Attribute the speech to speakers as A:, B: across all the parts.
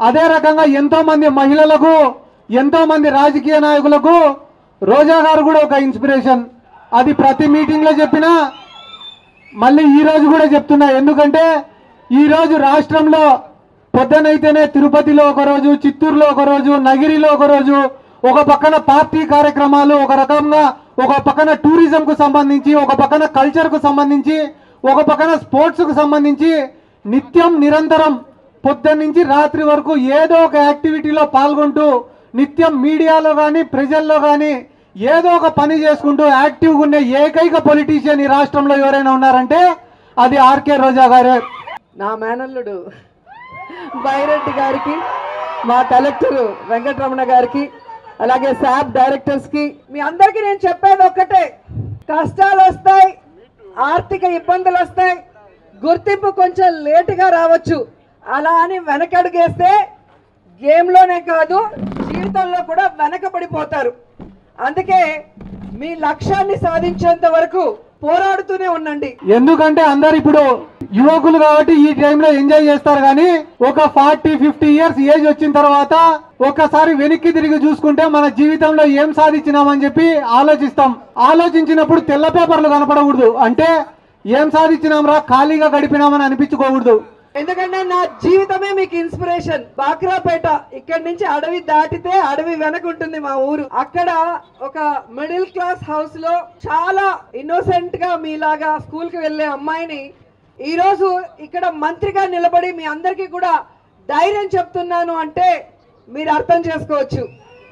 A: అదే రకంగా ఎంతో మంది మహిళలకు ఎంతో మంది రాజకీయ నాయకులకు రోజా గారు కూడా ఒక ఇన్స్పిరేషన్ అది ప్రతి మీటింగ్ లో చెప్పినా మళ్ళీ ఈ రోజు కూడా చెప్తున్నా ఎందుకంటే ఈ రోజు రాష్ట్రంలో పొద్దునైతేనే తిరుపతిలో ఒక రోజు చిత్తూరులో ఒక రోజు నగిరిలో ఒక రోజు ఒక పక్కన పార్టీ కార్యక్రమాలు ఒక రకంగా ఒక పక్కన టూరిజం కు సంబంధించి ఒక పక్కన కల్చర్ కు సంబంధించి ఒక పక్కన స్పోర్ట్స్ కు సంబంధించి నిత్యం నిరంతరం పొద్దున్న నుంచి రాత్రి వరకు ఏదో ఒక యాక్టివిటీలో పాల్గొంటూ నిత్యం మీడియాలో కానీ ప్రజల్లో కానీ ఏదో ఒక పని చేసుకుంటూ యాక్టివ్గా ఉండే ఏకైక పొలిటీషియన్ ఈ రాష్ట్రంలో ఎవరైనా ఉన్నారంటే అది ఆర్కే రోజా గారే
B: నా మేనల్లుడు బైరెడ్డి గారికి మా కలెక్టర్ వెంకటరమణ గారికి అలాగే శాప్ డైరెక్టర్స్ కి మీ అందరికీ నేను చెప్పేది ఒక్కటే కష్టాలు వస్తాయి ఆర్థిక ఇబ్బందులు వస్తాయి గుర్తింపు కొంచెం లేటుగా రావచ్చు అలా అని వెనకడుగేస్తే గేమ్లోనే కాదు జీవితంలో కూడా వెనకబడిపోతారు అందుకే మీ లక్ష్యాన్ని సాధించేంత వరకు పోరాడుతూనే ఉండండి
A: ఎందుకంటే అందరు ఇప్పుడు యువకులు కాబట్టి ఈ టైంలో ఎంజాయ్ చేస్తారు కానీ ఒక ఫార్టీ ఫిఫ్టీ ఇయర్స్ ఏజ్ వచ్చిన తర్వాత ఒక్కసారి వెనక్కి తిరిగి చూసుకుంటే మన జీవితంలో ఏం సాధించినామని చెప్పి ఆలోచిస్తాం ఆలోచించినప్పుడు తెల్ల పేపర్లు కనపడకూడదు అంటే ఏం సాధించినాంరా ఖాళీగా గడిపినామని అనిపించుకోకూడదు
B: ఎందుకంటే నా జీవితమే మీకు ఇన్స్పిరేషన్ బాక్రాపేట ఇక్కడి నుంచి అడవి దాటితే అడవి వెనక ఉంటుంది మా ఊరు అక్కడ ఒక మిడిల్ క్లాస్ హౌస్ లో చాలా ఇన్నోసెంట్ గా మీలాగా స్కూల్ కి వెళ్లే అమ్మాయిని ఈ రోజు ఇక్కడ మంత్రిగా నిలబడి మీ అందరికీ కూడా ధైర్యం చెప్తున్నాను అంటే మీరు అర్థం చేసుకోవచ్చు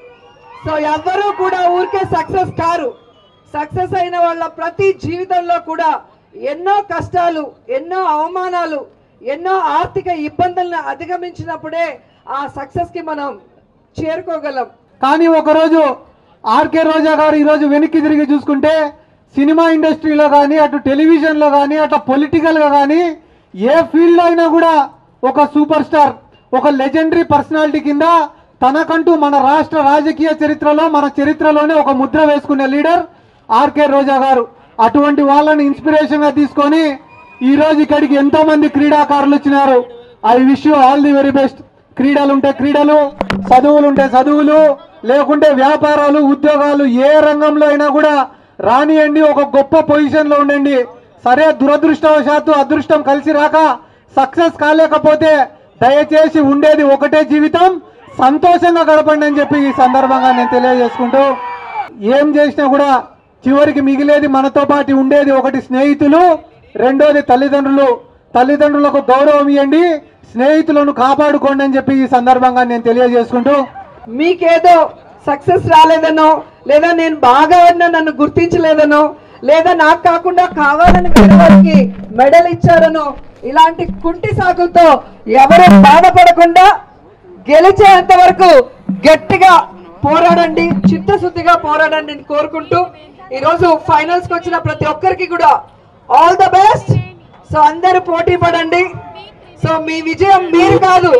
B: సో ఎవ్వరూ కూడా ఊరికే సక్సెస్ కారు సక్సెస్ అయిన వాళ్ళ ప్రతి జీవితంలో కూడా ఎన్నో కష్టాలు ఎన్నో అవమానాలు ఎన్నో ఆర్థిక ఇబ్బందులను అధిగమించినప్పుడే ఆ సక్సెస్ కి మనం చేరుకోగలం
A: కానీ ఒకరోజు ఆర్కే రోజా గారు ఈరోజు వెనక్కి తిరిగి చూసుకుంటే సినిమా ఇండస్ట్రీలో కానీ అటు టెలివిజన్లో కానీ అటు పొలిటికల్గా కానీ ఏ ఫీల్డ్లో అయినా కూడా ఒక సూపర్ స్టార్ ఒక లెజెండరీ పర్సనాలిటీ కింద తనకంటూ మన రాష్ట్ర రాజకీయ చరిత్రలో మన చరిత్రలోనే ఒక ముద్ర వేసుకునే లీడర్ ఆర్కే రోజా గారు అటువంటి వాళ్ళని ఇన్స్పిరేషన్గా తీసుకొని ఈ రోజు ఇక్కడికి ఎంతో మంది క్రీడాకారులు వచ్చినారు I wish you all the very best క్రీడలు ఉంటే క్రీడలు చదువులు ఉంటే చదువులు లేకుంటే వ్యాపారాలు ఉద్యోగాలు ఏ రంగంలో అయినా కూడా రానియండి ఒక గొప్ప పొజిషన్ లో ఉండండి సరే దురదృష్టవశాత్తు అదృష్టం కలిసి రాక సక్సెస్ కాలేకపోతే దయచేసి ఉండేది ఒకటే జీవితం సంతోషంగా గడపండి అని చెప్పి ఈ సందర్భంగా నేను తెలియజేసుకుంటూ ఏం చేసినా కూడా చివరికి మిగిలేది మనతో పాటు ఉండేది ఒకటి స్నేహితులు రెండోది తల్లిదండ్రులు తల్లిదండ్రులకు గౌరవం ఇవ్వండి స్నేహితులను కాపాడుకోండి అని చెప్పి ఈ సందర్భంగా నేను తెలియజేసుకుంటూ
B: మీకేదో సక్సెస్ రాలేదనో లేదా నేను బాగా ఆడినా నన్ను గుర్తించలేదనో లేదా నాకు కాకుండా కావాలని వేరే వారికి మెడల్ ఇచ్చారనో ఇలాంటి కుంటి సాకులతో ఎవరు బాధపడకుండా గెలిచేంత వరకు గట్టిగా పోరాడండి చిత్తశుద్ధిగా పోరాడండి అని కోరుకుంటూ ఈరోజు ఫైనల్స్ కి వచ్చిన ప్రతి ఒక్కరికి కూడా ఆల్ ద బెస్ట్ సో అందరూ పోటీ పడండి సో మీ విజయం మీరు కాదు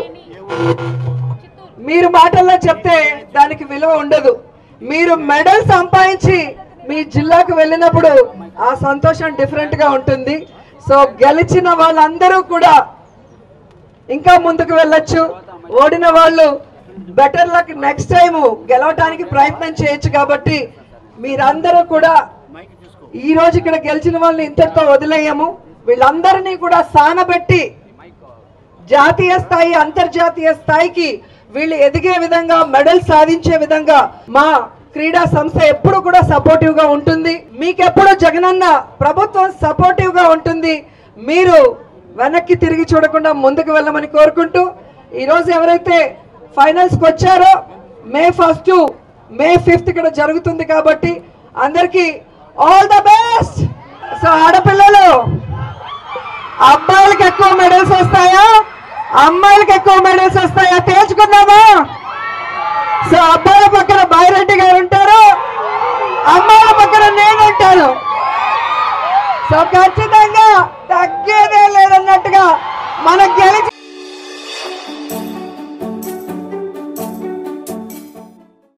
B: మీరు మాటల్లో చెప్తే దానికి విలువ ఉండదు మీరు మెడల్ సంపాదించి మీ జిల్లాకు వెళ్ళినప్పుడు ఆ సంతోషం డిఫరెంట్ గా ఉంటుంది సో గెలిచిన వాళ్ళందరూ కూడా ఇంకా ముందుకు వెళ్ళొచ్చు ఓడిన వాళ్ళు బెటర్ లక్ నెక్స్ట్ టైం గెలవటానికి ప్రయత్నం చేయొచ్చు కాబట్టి మీరందరూ కూడా ఈ రోజు ఇక్కడ గెలిచిన వాళ్ళని ఇంతటితో వదిలేయము వీళ్ళందరినీ కూడా సానబెట్టి జాతీయ స్థాయి అంతర్జాతీయ స్థాయికి వీళ్ళు ఎదిగే విధంగా మెడల్ సాధించే విధంగా మా క్రీడా సంస్థ ఎప్పుడు కూడా సపోర్టివ్ గా ఉంటుంది మీకెప్పుడు జగనన్న ప్రభుత్వం సపోర్టివ్ గా ఉంటుంది మీరు వెనక్కి తిరిగి చూడకుండా ముందుకు వెళ్ళమని కోరుకుంటూ ఈ రోజు ఎవరైతే ఫైనల్స్ కి వచ్చారో మే ఫస్ట్ మే ఫిఫ్త్ ఇక్కడ జరుగుతుంది కాబట్టి అందరికి ఆల్ ద బెస్ట్ సో ఆడపిల్లలు అబ్బాయిలకి ఎక్కువ మెడల్స్ వస్తాయా అమ్మాయిలకి ఎక్కువ మెడల్స్ వస్తాయా తేల్చుకుందామా సో అబ్బాయిల పక్కన బాయిరెడ్డి గారు ఉంటారు అమ్మాయిల పక్కన నేను ఉంటాను సో ఖచ్చితంగా తగ్గేదే లేదన్నట్టుగా మనం గెలిచి